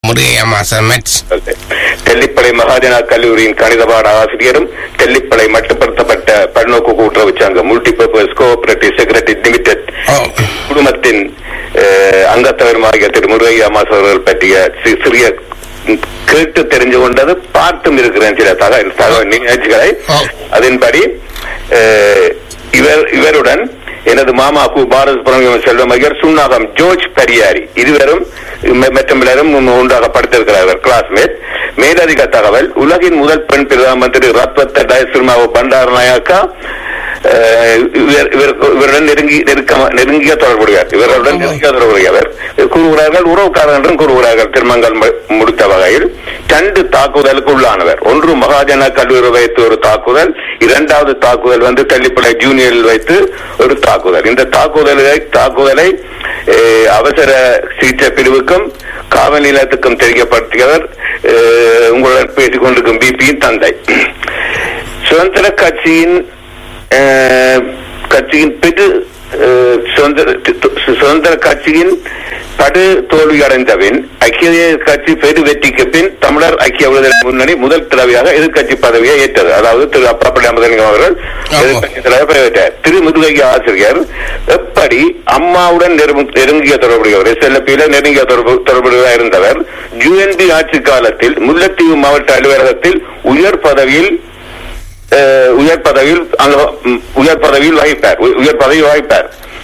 முருகையா master maths Tellippalai Mahajana கல்லூரியின் கணித பாட ஆசிரியரும் தெல்லிப்பளை மட்டுப்படுத்தப்பட்ட பல்நோக்கு கூட்டுறவு சங்கம் மல்டிபர்பஸ் கோஆபரேட்டிவ் செக்ரட்டரி லிமிடெட் ஓ குடும்பத்தின் அஹ், அங்கத்தவருமாகிய திரு முருகையா மாஸ் அவர்கள் பற்றிய சி- சிறிய ம், கேட்டு தெரிஞ்சு கொண்டது பார்த்தும் இருக்கிறேன் சில தகவல் தகவல் நிகழ்ச்சிகளை ஓ. அதன்படி அஹ், இவர் இவருடன் எனது மாமா கு பாரத் புரமியம் செல்வம் ஐயர் சுண்ணாகம் ஜோர்ஜ் பரியாரி இருவரும் ம- மற்றும் பலரும் ஒன்றாக படித்திருக்கிறார்கள் கிளாஸ்மேட் மேலதிக தகவல் உலகின் முதல் பெண் பிரதம மந்திரி ரத்வத்த டயசிர்மாவோ பண்டார நாயக்கா அஹ், இவர் இவர்- இவருடன் நெருங்கி நெருக்கமா நெருங்கிய தொடர்புடையார் இவர்களுடன் நெருங்கிய தொடர்புடையவர் கூறுகிறார்கள் உறவுக்காரர் என்றும் கூறுகிறார்கள் திருமங்கல் மு- முடித்த வகையில் ரெண்டு தாக்குதலுக்கு உள்ளானவர் ஒன்று மகாஜன கல்லூரி வைத்து ஒரு தாக்குதல் இரண்டாவது தாக்குதல் வந்து தள்ளிப்படை ஜூனியரில் வைத்து ஒரு தாக்குதல் இந்த தாக்குதலை தாக்குதலை அஹ், அவசர சிகிச்சை பிரிவுக்கும் காவல் நிலையத்துக்கும் தெரியப்படுத்தியவர் அஹ், உங்களுடன் பேசிக் கொண்டிருக்கும் பிபியின் தந்தை சுதந்திர கட்சியின் அஹ், கட்சியின் பெரு அஹ், சுதந்திர சுதந்திர கட்சியின் படு தோல்வி அடைந்த பின் ஐக்கிய தேசிய கட்சி பெரு வெற்றிக்கு பின் தமிழர் ஐக்கிய விடுதலை முன்னணி முதல் தடவையாக எதிர்க்கட்சி பதவியை ஏற்றது அதாவது திரு அப்பப்பள்ளி அமதலிங்கம் அவர்கள் ஆமா. எதிர்க்கட்சி தலைவர் பதவியேற்றார் திரு முதுகையா ஆசிரியர் எப்படி அம்மாவுடன் நெருங்கு- நெருங்கிய தொடர்புடையவர் எஸ்எல்பியில நெருங்கிய தொடர்பு தொடர்புடையவராக இருந்தவர் யூஎன்பி ஆட்சி காலத்தில் முல்லைத்தீவு மாவட்ட அலுவலகத்தில் உயர் பதவியில் அஹ், உயர் பதவியில் அங்க- ம், உயர் பதவியில் வகிப்பார் உ- உயர் பதவி வகிப்பார்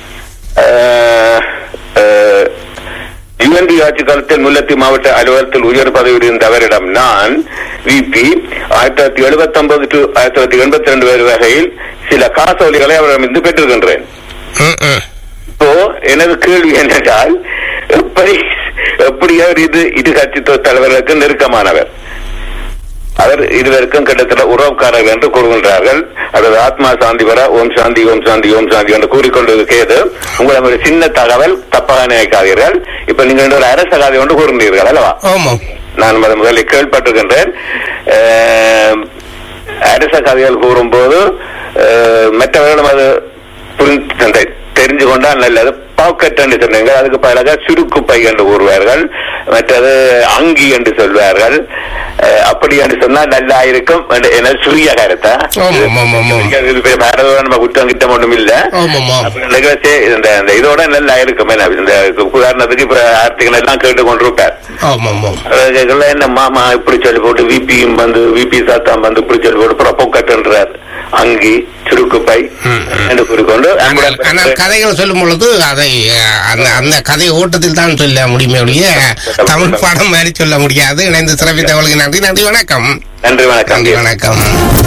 யுஎன்பி ஆட்சி காலத்தில் முல்லத்தி மாவட்ட அலுவலகத்தில் உயர் பதவியில் இருந்தவரிடம் நான் விபி ஆயிரத்தி தொள்ளாயிரத்தி எழுபத்தி ஒன்பது டு ஆயிரத்தி தொள்ளாயிரத்தி எண்பத்தி ரெண்டு வரை வகையில் சில காசோலிகளை அவரிடமிருந்து பெற்றிருக்கின்றேன் ம், ம். இப்போ எனது கேள்வி என்னென்றால் எப்படி எப்படி அவர் இது இது கட்சி தலைவர்களுக்கு நெருக்கமானவர் அவர் இருவருக்கும் கிட்டத்தட்ட உறவுக்காரர்கள் என்று கூறுகின்றார்கள் அதாவது ஆத்மா சாந்தி வர ஓம் சாந்தி ஓம் சாந்தி ஓம் சாந்தி என்று கூறிக்கொண்டது கேது உங்களை ஒரு சின்ன தகவல் தப்பாக நினைக்காதீர்கள் இப்ப நீங்கள் ஒரு அரச கதை ஒன்று கூறுகிறீர்கள் அல்லவா ஆமாம் நான் முத- முதலில் கேள்விப்பட்டிருக்கின்றேன் அஹ், அரச கதைகள் கூறும்போது அஹ், மற்றவர்களும் அது புரிந்து தந்தை- தெரிஞ்சு கொண்டால் நல்லது பாக்கெட் என்று சொன்னீங்க அதுக்கு பதிலாக சுருக்கு பை என்று கூறுவார்கள் மற்றது அங்கி என்று சொல்வார்கள் அஹ், அப்படி என்று சொன்னால் நல்லா இருக்கும் என்று- என சிறிய கருத்தா ஆமாம், ஆமாம், ஆமாம். இது பெரிய பாரதம் நம்ம குற்றம் கிட்டம் ஒன்றும் இல்லை ஆமாம்மா அப்ப இந்த நிகழ்ச்சி இந்த இந்த இதோட நல்லா இருக்கும் என்ன இந்த உதாரணத்துக்கு இப்ப ஆர்த்திகள் எல்லாம் கேட்டு கொண்டிருப்பார் ஆமாம் ஆமாம் அதுல என்ன மாமா இப்படி சொல்லி போட்டு விபியும் வந்து விபி சாத்தாம் வந்து இப்படி சொல்லி போட்டு அப்புறம் பொக்கட்டுன்றார் அங்கி சுருக்கு பை ம், ம். என்று கூறிக்கொண்டு ஆனால் ஆனால் கதைகள் சொல்லும் பொழுது அதை அஹ், அந்த அந்த கதை ஓட்டத்தில் தான் சொல்ல முடியுமே ஒழிய தமிழ் பாடம் மாதிரி சொல்ல முடியாது இணைந்து சிறப்பித்தவர்களுக்கு நன்றி நன்றி வணக்கம் நன்றி வணக்கம் நன்றி வணக்கம்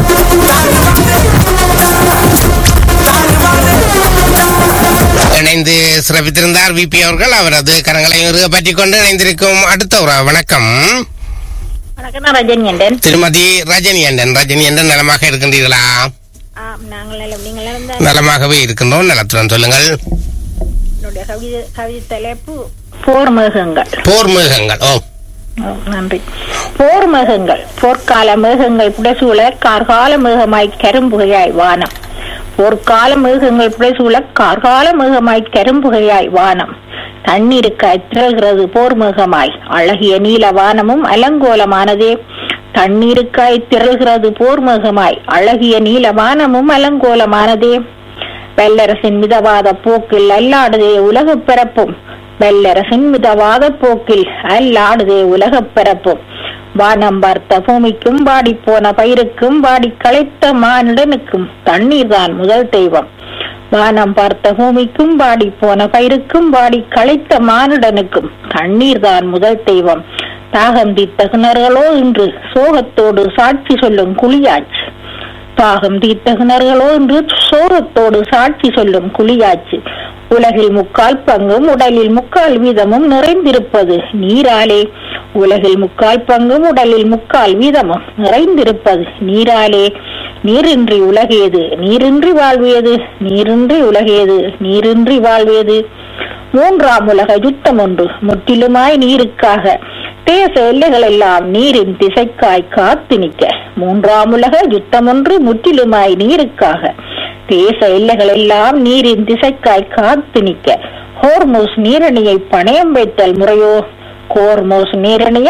இணைந்து சிறப்பித்திருந்தார் விபி அவர்கள் அவரது கரங்களை பற்றி கொண்டு இணைந்திருக்கும் அடுத்த ஒரு வணக்கம் வணக்கம் நான் ரஜினி என்றேன் திருமதி ரஜினி அண்டன் ரஜினி அண்டன் நலமாக இருக்கின்றீர்களா ஆம், நாங்கள் நல்ல நீங்கள் இருந்த நலமாகவே இருக்கின்றோம் நலத்துடன் சொல்லுங்கள் என்னுடைய கவிதை கவிதை தலைப்பு போர் மேகங்கள் போர் மேகங்கள் ஓ ஓ, நன்றி போர் மேகங்கள் போர்க்கால மேகங்கள் புடைசூழ கார்கால மேகமாய் கரும்புகையாய் வானம் போர்க்கால மேகங்கள் புடைசூழ கார்கால மேகமாய் கரும்புகையாய் வானம் தண்ணீருக்காய் திரள்கிறது போர் மேகமாய் அழகிய நீல வானமும் அலங்கோலமானதே தண்ணீருக்காய் திரள்கிறது போர் மேகமாய் அழகிய நீல வானமும் அலங்கோலமானதே வல்லரசின் மிதவாத போக்கில் அல்லாடுதே உலகப் பிறப்பும் வல்லரசின் மிதவாத போக்கில் அல்லாடுதே உலகப் பிறப்பும் வானம் பார்த்த பூமிக்கும் வாடிப்போன பயிருக்கும் வாடி களைத்த மானிடனுக்கும் தண்ணீர் தான் முதல் தெய்வம் வானம் பார்த்த பூமிக்கும் வாடி போன பயிருக்கும் வாடி களைத்த மானிடனுக்கும் தண்ணீர் தான் முதல் தெய்வம் தாகம் தீர்த்த கிணறுகளோ இன்று சோகத்தோடு சாட்சி சொல்லும் குழியாச்சு தாகம் தீர்த்த கிணறுகளோ என்று சோகத்தோடு சாட்சி சொல்லும் குழியாச்சு உலகில் முக்கால் பங்கும் உடலில் முக்கால் வீதமும் நிறைந்திருப்பது நீராலே உலகில் முக்கால் பங்கும் உடலில் முக்கால் வீதமும் நிறைந்திருப்பது நீராலே நீரின்றி உலகேது நீரின்றி வாழ்வேது நீரின்றி உலகேது நீரின்றி வாழ்வேது மூன்றாம் உலக யுத்தம் ஒன்று முற்றிலுமாய் நீருக்காக தேச எல்லைகள் எல்லாம் நீரின் திசைக்காய் காத்து நிற்க மூன்றாம் உலக யுத்தம் ஒன்று முற்றிலுமாய் நீருக்காக தேச எல்லைகள் எல்லாம் நீரின் திசைக்காய் காத்து நிற்க ஹோர்மோஸ் நீரணியை பணயம் வைத்தல் முறையோ கோர்மோஸ் நீரணியை